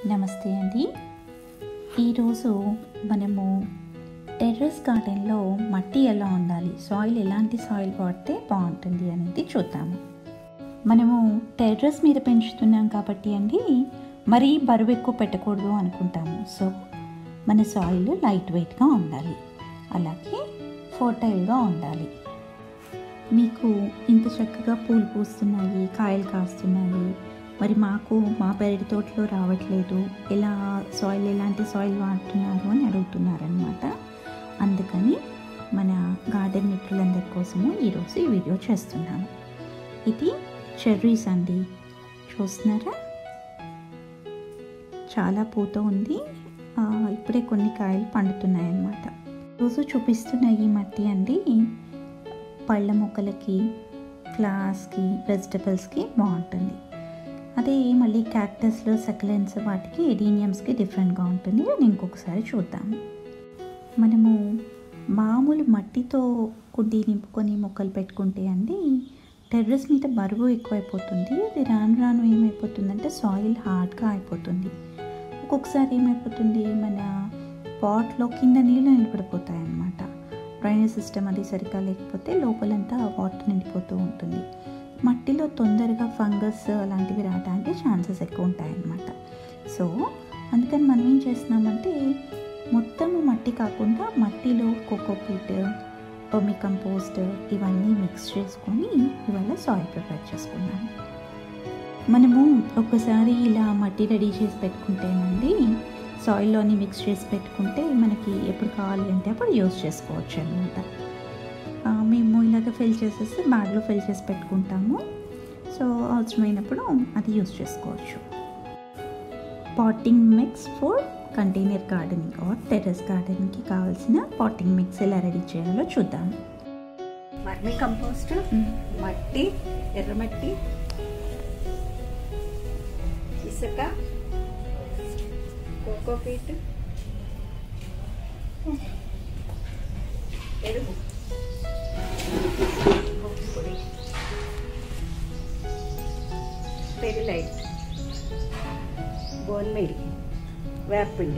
నమస్తే అండి ఈరోజు మనము టెర్రస్ గార్డెన్లో మట్టి ఎలా ఉండాలి సాయిల్ ఎలాంటి సాయిల్ వాడితే బాగుంటుంది అనేది చూద్దాము మనము టెర్రస్ మీద పెంచుతున్నాం కాబట్టి అండి మరీ బరువు ఎక్కువ పెట్టకూడదు అనుకుంటాము సో మన సాయిల్ లైట్ వెయిట్గా ఉండాలి అలాగే ఫర్టైల్గా ఉండాలి మీకు ఇంత చక్కగా పూలు పూస్తున్నాయి కాయలు కాస్తున్నాయి మరి మాకు మా పెరటి తోటలో రావట్లేదు ఎలా సాయిల్ ఎలాంటి సాయిల్ వాడుతున్నారు అని అడుగుతున్నారనమాట అందుకని మన గార్డెన్ మిత్రులందరి కోసము ఈరోజు ఈ వీడియో చేస్తున్నాము ఇది చెర్రీస్ అండి చూస్తున్నారా చాలా పూత ఉంది ఆ, ఇప్పుడే కొన్ని కాయలు పండుతున్నాయి అన్నమాట రోజు చూపిస్తున్న ఈ మట్టి అండి పళ్ళ మొక్కలకి ఫ్లవర్స్కి వెజిటబుల్స్కి బాగుంటుంది అదే మళ్ళీ క్యాక్టస్లో సక్లెన్స్ వాటికి ఎడీనియమ్స్కి డిఫరెంట్గా ఉంటుంది అది ఇంకొకసారి చూద్దాం మనము మామూలు మట్టితో కుండీ నింపుకొని మొక్కలు పెట్టుకుంటే అండి టెర్రస్ మీద బరువు ఎక్కువైపోతుంది అది రాను రాను ఏమైపోతుందంటే సాయిల్ హార్డ్గా అయిపోతుంది ఒక్కొక్కసారి ఏమైపోతుంది మన పాట్లో కింద నీళ్ళు నిలబడిపోతాయి అన్నమాట డ్రైనేజ్ సిస్టమ్ అది సరిగ్గా లేకపోతే లోపలంతా వాటర్ నిండిపోతూ ఉంటుంది మట్టిలో తొందరగా ఫంగస్ అలాంటివి రావడానికి ఛాన్సెస్ ఎక్కువ ఉంటాయన్నమాట సో అందుకని మనం ఏం చేస్తున్నామంటే మొత్తం మట్టి కాకుండా మట్టిలో కోకోపీట్ వర్మి కంపోస్ట్ ఇవన్నీ మిక్స్ చేసుకొని ఇవాళ సాయిల్ ప్రిపేర్ చేసుకున్నాము మనము ఒక్కసారి ఇలా మట్టి రెడీ చేసి పెట్టుకుంటేనండి సాయిల్లోని మిక్స్ చేసి పెట్టుకుంటే మనకి ఎప్పుడు కావాలి అంటే అప్పుడు యూస్ చేసుకోవచ్చు అనమాట మేము ఇలాగ ఫిల్ చేసేసి బ్యాగ్లో ఫిల్ చేసి పెట్టుకుంటాము సో అవసరమైనప్పుడు అది యూస్ చేసుకోవచ్చు potting mix for container gardening or terrace గార్డెనింగ్కి కావాల్సిన పాటింగ్ మిక్స్ ఎలా రెడీ చేయాలో చూద్దాం వర్మి కంపోస్ట్ మట్టి ఎర్రమట్టి ఇసుక కోకోపీట్ ఎరువు పొడి పెరిలైట్ బోన్ మీల్ వేపిండి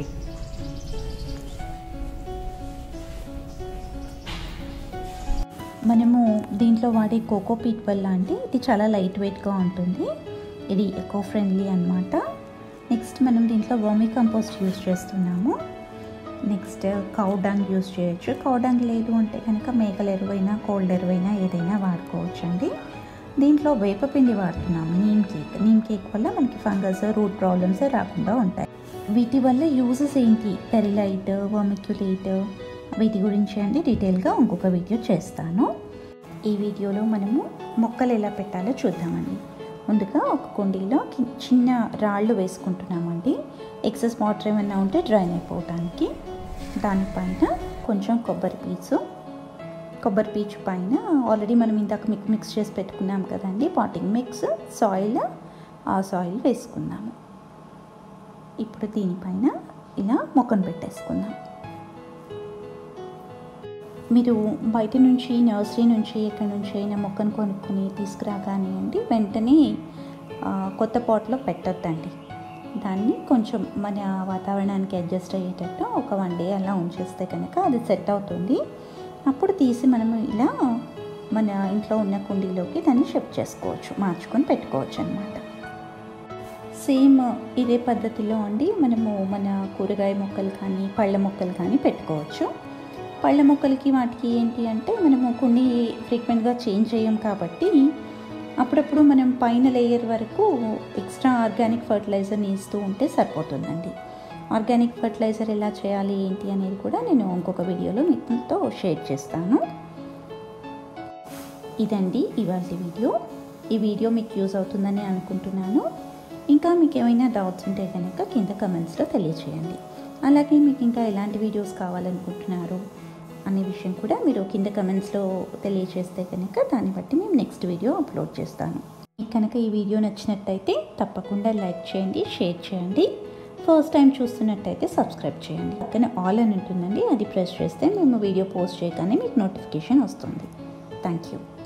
మనము దీంట్లో వాడే కోకో పీట్ వల్ల అంటే ఇది చాలా లైట్ వెయిట్గా ఉంటుంది ఇది ఎకో ఫ్రెండ్లీ అనమాట నెక్స్ట్ మనం దీంట్లో వర్మీ కంపోస్ట్ యూస్ చేస్తున్నాము నెక్స్ట్ కౌ డంగ్ యూస్ చేయొచ్చు కౌ డంగ్ లేదు అంటే కనుక మేకల ఎరువైనా కోల్డ్ ఎరువైనా ఏదైనా వాడుకోవచ్చు అండి దీంట్లో వేపపిండి వాడుతున్నాము నీమ్ కేక్ నీమ్ కేక్ వల్ల మనకి ఫంగస్ రూట్ ప్రాబ్లమ్స్ రాకుండా ఉంటాయి వీటి వల్ల యూజెస్ ఏంటి పెరిలైట్ వర్మిక్యులేట్ వీటి గురించి అండి డీటెయిల్గా ఇంకొక వీడియో చేస్తాను ఈ వీడియోలో మనము మొక్కలు ఎలా పెట్టాలో చూద్దామండి ముందుగా ఒక కుండీలో కి- చిన్న రాళ్ళు వేసుకుంటున్నామండి ఎక్సెస్ వాటర్ ఏమైనా ఉంటే డ్రైన్ అయిపోవటానికి దానిపైన కొంచెం కొబ్బరి పీచు కొబ్బరి పీచు పైన ఆల్రెడీ మనం ఇందాక మిక్ మిక్స్ చేసి పెట్టుకున్నాం కదండి పాటింగ్ మిక్స్ సాయిల్ ఆ సాయిల్ వేసుకున్నాము ఇప్పుడు దీనిపైన ఇలా మొక్కను పెట్టేసుకుందాం మీరు బయట నుంచి నర్సరీ నుంచి ఎక్కడి నుంచి అయినా మొక్కను కొనుక్కొని తీసుకురాగానివ్వండి వెంటనే ఆ, కొత్త పాట్లో పెట్టొద్దండి దాన్ని కొంచెం మన వాతావరణానికి అడ్జస్ట్ అయ్యేటట్టు ఒక వన్ డే అలా ఉంచేస్తే కనుక అది సెట్ అవుతుంది అప్పుడు తీసి మనము ఇలా మన ఇంట్లో ఉన్న కుండీలోకి దాన్ని షిఫ్ట్ చేసుకోవచ్చు మార్చుకొని పెట్టుకోవచ్చు అనమాట సేమ్ ఇదే పద్ధతిలో అండి మనము మన కూరగాయ మొక్కలు కానీ పళ్ళ మొక్కలు కానీ పెట్టుకోవచ్చు పళ్ళ మొక్కలకి వాటికి ఏంటి అంటే మనము కొన్ని ఫ్రీక్వెంట్గా చేంజ్ చేయం కాబట్టి అప్పుడప్పుడు మనం పైన లేయర్ వరకు ఎక్స్ట్రా ఆర్గానిక్ ఫర్టిలైజర్ని ఇస్తూ ఉంటే సరిపోతుందండి ఆర్గానిక్ ఫర్టిలైజర్ ఎలా చేయాలి ఏంటి అనేది కూడా నేను ఇంకొక వీడియోలో మీతో షేర్ చేస్తాను ఇదండి ఇవాళ వీడియో ఈ వీడియో మీకు యూజ్ అవుతుందని అనుకుంటున్నాను ఇంకా మీకు ఏమైనా డౌట్స్ ఉంటే కనుక కింద కమెంట్స్లో తెలియచేయండి అలాగే మీకు ఇంకా ఎలాంటి వీడియోస్ కావాలనుకుంటున్నారు అనే విషయం కూడా మీరు కింద కమెంట్స్లో తెలియచేస్తే కనుక దాన్ని బట్టి మేము నెక్స్ట్ వీడియో అప్లోడ్ చేస్తాను మీకు కనుక ఈ వీడియో నచ్చినట్టయితే తప్పకుండా లైక్ చేయండి షేర్ చేయండి ఫస్ట్ టైం చూస్తున్నట్టయితే సబ్స్క్రైబ్ చేయండి పక్కన ఆల్ అని ఉంటుందండి అది ప్రెస్ చేస్తే మేము వీడియో పోస్ట్ చేయగానే మీకు నోటిఫికేషన్ వస్తుంది థ్యాంక్ యూ